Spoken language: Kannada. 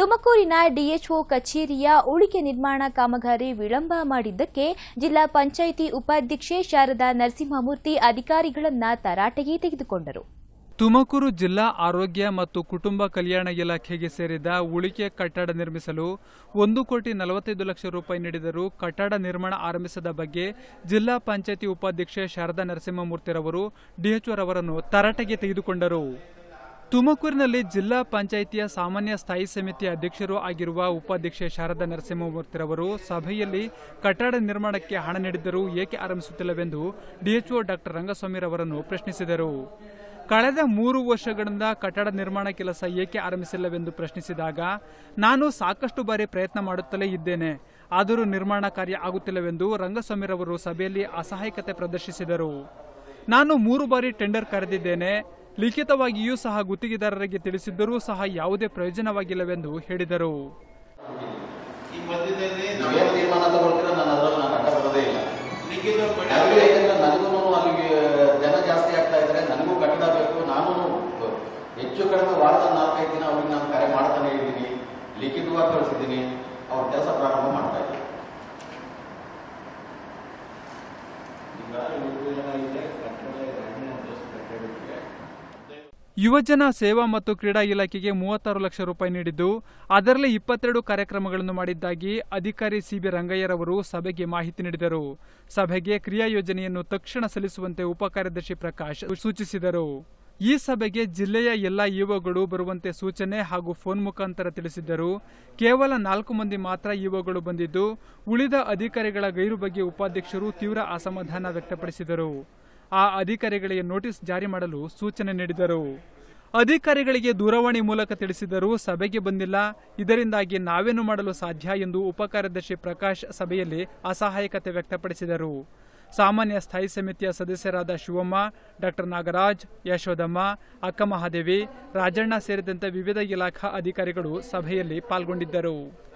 ತುಮಕೂರಿನ ಡಿಎಚ್ಒ ಕಚೇರಿಯ ಉಳಿಕೆ ನಿರ್ಮಾಣ ಕಾಮಗಾರಿ ವಿಳಂಬ ಮಾಡಿದ್ದಕ್ಕೆ ಜಿಲ್ಲಾ ಪಂಚಾಯಿತಿ ಉಪಾಧ್ಯಕ್ಷೆ ಶಾರದಾ ನರಸಿಂಹಮೂರ್ತಿ ಅಧಿಕಾರಿಗಳನ್ನ ತರಾಟೆಗೆ ತೆಗೆದುಕೊಂಡರು ತುಮಕೂರು ಜಿಲ್ಲಾ ಆರೋಗ್ಯ ಮತ್ತು ಕುಟುಂಬ ಕಲ್ಯಾಣ ಇಲಾಖೆಗೆ ಸೇರಿದ ಉಳಿಕೆ ಕಟ್ಟಡ ನಿರ್ಮಿಸಲು ಒಂದು ಕೋಟಿ ನಲವತ್ತೈದು ಲಕ್ಷ ರೂಪಾಯಿ ನೀಡಿದರೂ ಕಟ್ಟಡ ನಿರ್ಮಾಣ ಆರಂಭಿಸದ ಬಗ್ಗೆ ಜಿಲ್ಲಾ ಪಂಚಾಯತಿ ಉಪಾಧ್ಯಕ್ಷೆ ಶಾರದಾ ನರಸಿಂಹಮೂರ್ತಿರವರು ಡಿಎಚ್ಒರವರನ್ನು ತರಾಟೆಗೆ ತೆಗೆದುಕೊಂಡರು ತುಮಕೂರಿನಲ್ಲಿ ಜಿಲ್ಲಾ ಪಂಚಾಯಿತಿಯ ಸಾಮಾನ್ಯ ಸ್ಥಾಯಿ ಸಮಿತಿ ಅಧ್ಯಕ್ಷರೂ ಆಗಿರುವ ಉಪಾಧ್ಯಕ್ಷೆ ಶಾರದಾ ನರಸಿಂಹಮೂರ್ತಿರವರು ಸಭೆಯಲ್ಲಿ ಕಟ್ಟಡ ನಿರ್ಮಾಣಕ್ಕೆ ಹಣ ನೀಡಿದ್ದರೂ ಏಕೆ ಆರಂಭಿಸುತ್ತಿಲ್ಲವೆಂದು ಡಿಎಚ್ಒ ಡಾಕ್ಟರ್ ರಂಗಸ್ವಾಮಿರವರನ್ನು ಪ್ರಶ್ನಿಸಿದರು ಕಳೆದ ಮೂರು ವರ್ಷಗಳಿಂದ ಕಟ್ಟಡ ನಿರ್ಮಾಣ ಕೆಲಸ ಏಕೆ ಆರಂಭಿಸಿಲ್ಲವೆಂದು ಪ್ರಶ್ನಿಸಿದಾಗ ನಾನು ಸಾಕಷ್ಟು ಬಾರಿ ಪ್ರಯತ್ನ ಮಾಡುತ್ತಲೇ ಇದ್ದೇನೆ ಆದರೂ ನಿರ್ಮಾಣ ಕಾರ್ಯ ಆಗುತ್ತಿಲ್ಲವೆಂದು ರಂಗಸ್ವಾಮಿರವರು ಸಭೆಯಲ್ಲಿ ಅಸಹಾಯಕತೆ ಪ್ರದರ್ಶಿಸಿದರು ನಾನು ಮೂರು ಬಾರಿ ಟೆಂಡರ್ ಕರೆದಿದ್ದೇನೆ ಲಿಖಿತವಾಗಿಯೂ ಸಹ ಗುತ್ತಿಗೆದಾರರಿಗೆ ತಿಳಿಸಿದ್ದರೂ ಸಹ ಯಾವುದೇ ಪ್ರಯೋಜನವಾಗಿಲ್ಲವೆಂದು ಹೇಳಿದರು ಈ ಮಧ್ಯದಲ್ಲಿ ನೀವೇನು ತೀರ್ಮಾನ ತಗೊಳ್ತೀರ ನಾನು ಅದರಲ್ಲಿ ನಾನು ಅಡ್ಡ ಬರೋದೇ ಇಲ್ಲ ಲಿಖಿತ ಕೊಡಿ. ನನಗೂ ಯಾಕಂದ್ರೆ ನನಗೂ ಅಲ್ಲಿಗೆ ಜನ ಜಾಸ್ತಿ ಆಗ್ತಾ ಇದ್ದಾರೆ ನನಗೂ ಕಟ್ಟಡ ಬೇಕು ನಾನು ಹೆಚ್ಚು ಕಡಿಮೆ ವಾರದ ನಾಲ್ಕೈದು ದಿನ ಅವ್ರಿಗೆ ನಾನು ಕರೆ ಮಾಡ್ತಾನೆ ಇದ್ದೀನಿ ಲಿಖಿತವಾಗಿ ಕಳಿಸಿದ್ದೀನಿ ಅವ್ರ ಕೆಲಸ ಪ್ರಾರಂಭ ಮಾಡ್ತಾ ಇದ್ದೀನಿ ಈಗ ಇವತ್ತು ಏನಾಗಿದೆ ಕಟ್ಟಡ ಎರಡನೇ ಅಂತಸ್ತು ಕಟ್ಟಡಕ್ಕೆ ಯುವಜನ ಸೇವಾ ಮತ್ತು ಕ್ರೀಡಾ ಇಲಾಖೆಗೆ ಮೂವತ್ತಾರು ಲಕ್ಷ ರೂಪಾಯಿ ನೀಡಿದ್ದು ಅದರಲ್ಲಿ ಇಪ್ಪತ್ತೆರಡು ಕಾರ್ಯಕ್ರಮಗಳನ್ನು ಮಾಡಿದ್ದಾಗಿ ಅಧಿಕಾರಿ ಸಿಬಿ ರಂಗಯ್ಯರವರು ಸಭೆಗೆ ಮಾಹಿತಿ ನೀಡಿದರು ಸಭೆಗೆ ಕ್ರಿಯಾ ಯೋಜನೆಯನ್ನು ತಕ್ಷಣ ಸಲ್ಲಿಸುವಂತೆ ಉಪಕಾರ್ಯದರ್ಶಿ ಪ್ರಕಾಶ್ ಸೂಚಿಸಿದರು ಈ ಸಭೆಗೆ ಜಿಲ್ಲೆಯ ಎಲ್ಲ ಇಒಗಳು ಬರುವಂತೆ ಸೂಚನೆ ಹಾಗೂ ಫೋನ್ ಮುಖಾಂತರ ತಿಳಿಸಿದ್ದರು ಕೇವಲ ನಾಲ್ಕು ಮಂದಿ ಮಾತ್ರ ಇಒಗಳು ಬಂದಿದ್ದು ಉಳಿದ ಅಧಿಕಾರಿಗಳ ಗೈರು ಬಗ್ಗೆ ಉಪಾಧ್ಯಕ್ಷರು ತೀವ್ರ ಅಸಮಾಧಾನ ವ್ಯಕ್ತಪಡಿಸಿದರು ಆ ಅಧಿಕಾರಿಗಳಿಗೆ ನೋಟಿಸ್ ಜಾರಿ ಮಾಡಲು ಸೂಚನೆ ನೀಡಿದರು ಅಧಿಕಾರಿಗಳಿಗೆ ದೂರವಾಣಿ ಮೂಲಕ ತಿಳಿಸಿದರೂ ಸಭೆಗೆ ಬಂದಿಲ್ಲ ಇದರಿಂದಾಗಿ ನಾವೇನು ಮಾಡಲು ಸಾಧ್ಯ ಎಂದು ಉಪಕಾರ್ಯದರ್ಶಿ ಪ್ರಕಾಶ್ ಸಭೆಯಲ್ಲಿ ಅಸಹಾಯಕತೆ ವ್ಯಕ್ತಪಡಿಸಿದರು ಸಾಮಾನ್ಯ ಸ್ಥಾಯಿ ಸಮಿತಿಯ ಸದಸ್ಯರಾದ ಶಿವಮ್ಮ ಡಾಕ್ಟರ್ ನಾಗರಾಜ್ ಯಶೋದಮ್ಮ ಅಕ್ಕ ಮಹಾದೇವಿ ರಾಜಣ್ಣ ಸೇರಿದಂತೆ ವಿವಿಧ ಇಲಾಖಾ ಅಧಿಕಾರಿಗಳು ಸಭೆಯಲ್ಲಿ ಪಾಲ್ಗೊಂಡಿದ್ದರು